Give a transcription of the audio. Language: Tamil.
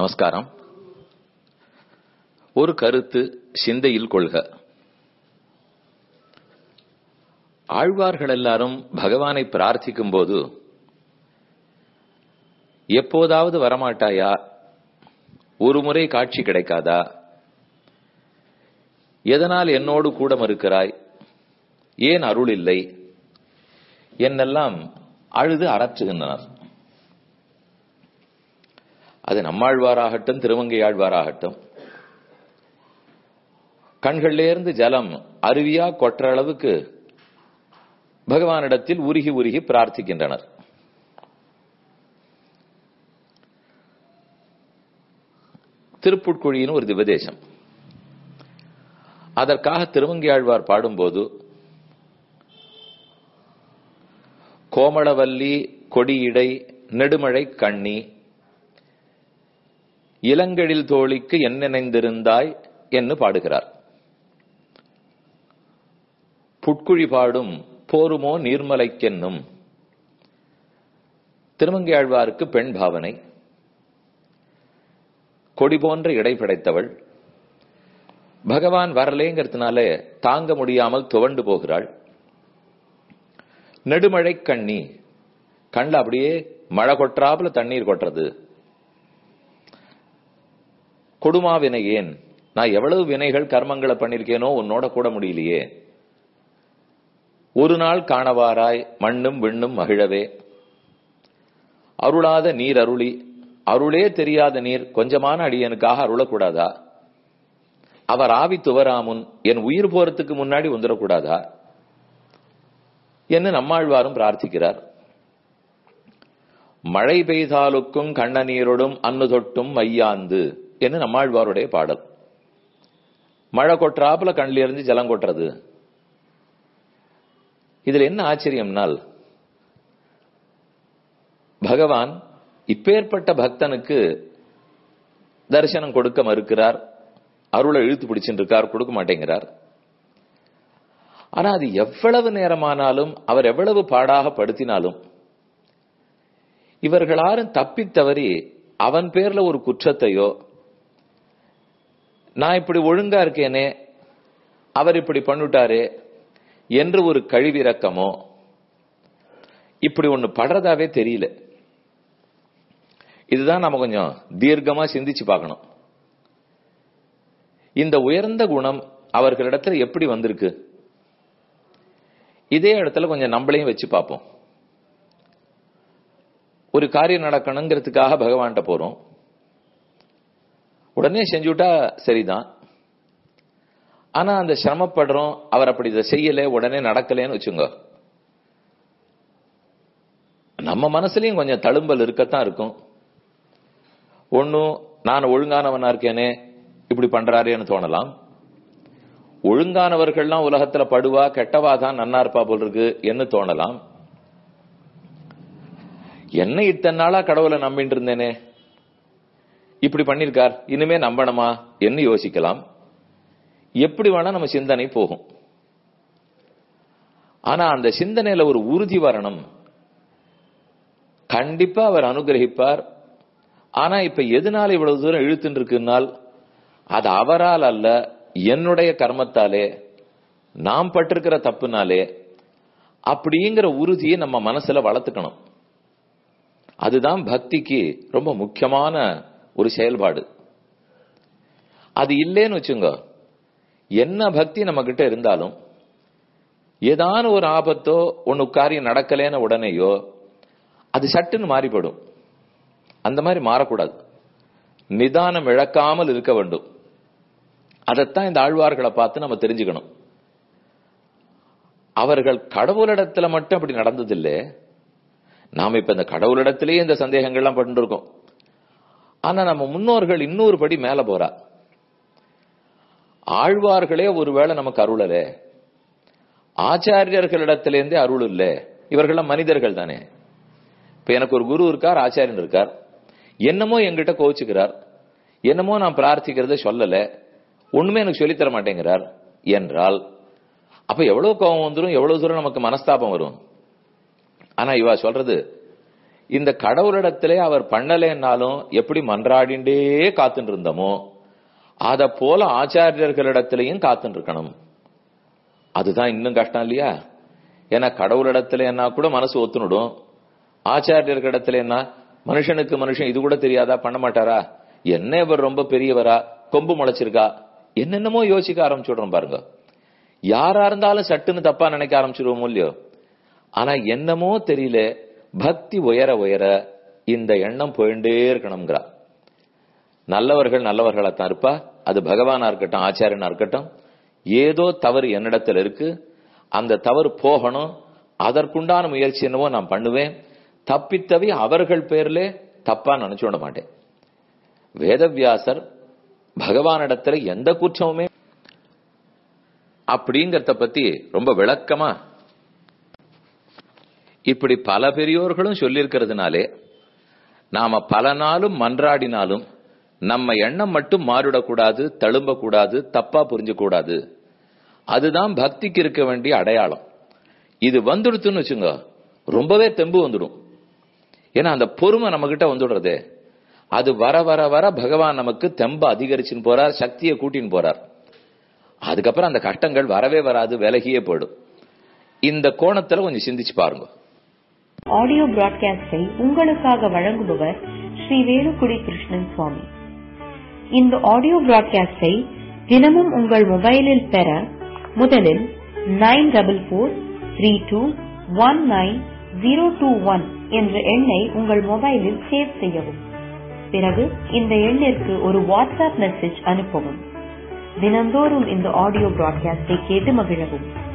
நமஸ்காரம் ஒரு கருத்து சிந்தையில் கொள்க ஆழ்வார்கள் எல்லாரும் பகவானை பிரார்த்திக்கும் போது எப்போதாவது வரமாட்டாயா ஒரு முறை காட்சி கிடைக்காதா எதனால் என்னோடு கூட மறுக்கிறாய் ஏன் அருள் இல்லை என்னெல்லாம் அழுது அரற்றுகின்றனர் அது நம்மாழ்வாராகட்டும் திருமங்கை ஆழ்வாராகட்டும் கண்களிலிருந்து ஜலம் அருவியா கொற்ற அளவுக்கு பகவானிடத்தில் உருகி உருகி பிரார்த்திக்கின்றனர் திருப்புட்குழியின் ஒரு திவதேசம் அதற்காக திருமங்கியாழ்வார் பாடும்போது கோமளவல்லி கொடியிடை நெடுமழை கண்ணி இளங்கெழில் தோழிக்கு என் நினைந்திருந்தாய் என்று பாடுகிறார் புட்குழி பாடும் போருமோ நீர்மலைக்கென்னும் திருமங்கையாழ்வாருக்கு பெண் பாவனை கொடி போன்ற இடை படைத்தவள் பகவான் வரலேங்கிறதுனால தாங்க முடியாமல் துவண்டு போகிறாள் நெடுமழை கண்ணி கண்ல அப்படியே மழை கொட்டுறாப்புல தண்ணீர் கொட்டுறது கொடுமா வினை ஏன் நான் எவ்வளவு வினைகள் கர்மங்களை பண்ணிருக்கேனோ உன்னோட கூட முடியலையே ஒரு நாள் காணவாராய் மண்ணும் விண்ணும் மகிழவே அருளாத நீர் அருளி அருளே தெரியாத நீர் கொஞ்சமான அடியனுக்காக அருளக்கூடாதா அவர் ஆவி துவராமுன் என் உயிர் போறதுக்கு முன்னாடி வந்துடக்கூடாதா என்று நம்மாழ்வாரும் பிரார்த்திக்கிறார் மழை பெய்தாலுக்கும் கண்ண நீரோடும் அன்னு தொட்டும் மையாந்து என்று நம்மாழ்வாருடைய பாடல் மழை கொட்டுறாப்புல கண்ணில இருந்து ஜலம் கொட்டுறது இதுல என்ன ஆச்சரியம்னால் பகவான் இப்பேற்பட்ட பக்தனுக்கு தரிசனம் கொடுக்க மறுக்கிறார் அருளை இழுத்து பிடிச்சுட்டு இருக்கார் கொடுக்க மாட்டேங்கிறார் ஆனா அது எவ்வளவு நேரமானாலும் அவர் எவ்வளவு பாடாக படுத்தினாலும் இவர்கள் யாரும் தப்பி தவறி அவன் பேர்ல ஒரு குற்றத்தையோ நான் இப்படி ஒழுங்கா இருக்கேனே அவர் இப்படி பண்ணிட்டாரே என்று ஒரு கழிவிறக்கமோ இப்படி ஒண்ணு படுறதாவே தெரியல இதுதான் நம்ம கொஞ்சம் தீர்க்கமா சிந்திச்சு பார்க்கணும் இந்த உயர்ந்த குணம் அவர்களிடத்துல எப்படி வந்திருக்கு இதே இடத்துல கொஞ்சம் நம்மளையும் வச்சு பார்ப்போம் ஒரு காரியம் நடக்கணுங்கிறதுக்காக பகவான்கிட்ட போறோம் உடனே செஞ்சுட்டா சரிதான் ஆனா அந்த சிரமப்படுறோம் அவர் அப்படி இதை செய்யல உடனே நடக்கலன்னு வச்சுங்க நம்ம மனசுலயும் கொஞ்சம் தழும்பல் இருக்கத்தான் இருக்கும் ஒன்னும் நான் ஒழுங்கானவனா இருக்கேனே இப்படி பண்றாரேன்னு தோணலாம் ஒழுங்கானவர்கள்லாம் உலகத்துல படுவா கெட்டவா தான் நன்னா இருப்பா போல் இருக்கு என்ன தோணலாம் என்ன இத்தனை நாளா கடவுளை நம்பிட்டு இருந்தேனே இப்படி பண்ணிருக்கார் இனிமே நம்பணுமா என்ன யோசிக்கலாம் எப்படி வேணா நம்ம சிந்தனை போகும் ஆனா அந்த சிந்தனையில ஒரு உறுதி வரணும் கண்டிப்பா அவர் அனுகிரகிப்பார் ஆனா இப்ப எதனால இவ்வளவு தூரம் இழுத்துட்டு இருக்குன்னால் அது அவரால் அல்ல என்னுடைய கர்மத்தாலே நாம் பட்டிருக்கிற தப்புனாலே அப்படிங்கிற உறுதியை நம்ம மனசுல வளர்த்துக்கணும் அதுதான் பக்திக்கு ரொம்ப முக்கியமான ஒரு செயல்பாடு அது இல்லேன்னு வச்சுங்க என்ன பக்தி நம்ம கிட்ட இருந்தாலும் ஏதான ஒரு ஆபத்தோ ஒன்னு காரியம் நடக்கலேன்னு உடனேயோ அது சட்டுன்னு மாறிப்படும் அந்த மாதிரி மாறக்கூடாது நிதானம் இழக்காமல் இருக்க வேண்டும் அதைத்தான் இந்த ஆழ்வார்களை பார்த்து நம்ம தெரிஞ்சுக்கணும் அவர்கள் கடவுளிடத்துல மட்டும் அப்படி நடந்ததில்லை நாம இப்ப இந்த கடவுளிடத்திலேயே இந்த சந்தேகங்கள்லாம் பட்டு இருக்கோம் ஆனா நம்ம முன்னோர்கள் இன்னொரு படி மேல போறா ஆழ்வார்களே ஒருவேளை நமக்கு அருளல ஆச்சாரியர்களிடத்திலேருந்தே அருள் இல்ல இவர்கள்லாம் மனிதர்கள் தானே இப்ப எனக்கு ஒரு குரு இருக்கார் ஆச்சாரியன் இருக்கார் என்னமோ என்கிட்ட கோச்சுக்கிறார் என்னமோ நான் பிரார்த்திக்கிறத சொல்லல ஒண்ணுமே எனக்கு சொல்லித்தர மாட்டேங்கிறார் என்றால் அப்ப எவ்வளவு கோபம் வந்துடும் எவ்வளவு தூரம் நமக்கு மனஸ்தாபம் வரும் ஆனா இவா சொல்றது இந்த கடவுளிடத்திலே அவர் பண்ணலைன்னாலும் எப்படி மன்றாடிண்டே காத்துட்டு இருந்தோமோ அத போல ஆச்சாரியர்களிடத்திலையும் காத்துட்டு இருக்கணும் அதுதான் இன்னும் கஷ்டம் இல்லையா ஏன்னா கடவுளிடத்துல என்ன கூட மனசு ஒத்துனுடும் ஆச்சாரியர்களிடத்துல என்ன மனுஷனுக்கு மனுஷன் இது கூட தெரியாதா பண்ண மாட்டாரா என்ன இவர் ரொம்ப பெரியவரா கொம்பு முளைச்சிருக்கா என்னென்னமோ யோசிக்க ஆரம்பிச்சுடுறோம் பாருங்க யாரா இருந்தாலும் சட்டுன்னு தப்பா நினைக்க ஆரம்பிச்சிருவோமோ இல்லையோ ஆனா என்னமோ தெரியல பக்தி உயர உயர இந்த எண்ணம் போயிட்டே இருக்கணுங்கிறா நல்லவர்கள் நல்லவர்களாத்தான் இருப்பா அது பகவானா இருக்கட்டும் ஆச்சாரியனா இருக்கட்டும் ஏதோ தவறு என்னிடத்துல இருக்கு அந்த தவறு போகணும் அதற்குண்டான முயற்சி என்னவோ நான் பண்ணுவேன் தப்பித்தவி அவர்கள் பேர்ல தப்பா நினைச்சு விட மாட்டேன் வேதவியாசர் பகவானிடத்துல எந்த குற்றமுமே அப்படிங்கறத பத்தி ரொம்ப விளக்கமா இப்படி பல பெரியோர்களும் சொல்லியிருக்கிறதுனாலே நாம பல நாளும் மன்றாடினாலும் நம்ம எண்ணம் மட்டும் மாறிடக்கூடாது தழும்பக்கூடாது தப்பா புரிஞ்சக்கூடாது அதுதான் பக்திக்கு இருக்க வேண்டிய அடையாளம் இது வந்துடுத்துன்னு வச்சுங்க ரொம்பவே தெம்பு வந்துடும் ஏன்னா அந்த பொறுமை நம்ம கிட்ட வந்துடுறதே அது வர வர வர பகவான் நமக்கு தெம்ப அதிகரிச்சுன்னு போறார் சக்தியை கூட்டின்னு போறார் அதுக்கப்புறம் அந்த கஷ்டங்கள் வரவே வராது விலகியே போயிடும் இந்த கோணத்துல கொஞ்சம் சிந்திச்சு பாருங்க ஆடியோ பிராட்காஸ்டை உங்களுக்காக வழங்குபவர் ஸ்ரீ வேலுக்குடி கிருஷ்ணன் சுவாமி இந்த ஆடியோ பிராட்காஸ்டை தினமும் உங்கள் மொபைலில் பெற முதலில் nine double four three two one nine zero two one என்ற எண்ணை உங்கள் மொபைலில் சேவ் செய்யவும் பிறகு இந்த எண்ணிற்கு ஒரு வாட்ஸ்அப் மெசேஜ் அனுப்பவும் தினந்தோறும் இந்த ஆடியோ பிராட்காஸ்டை கேட்டு மகிழவும்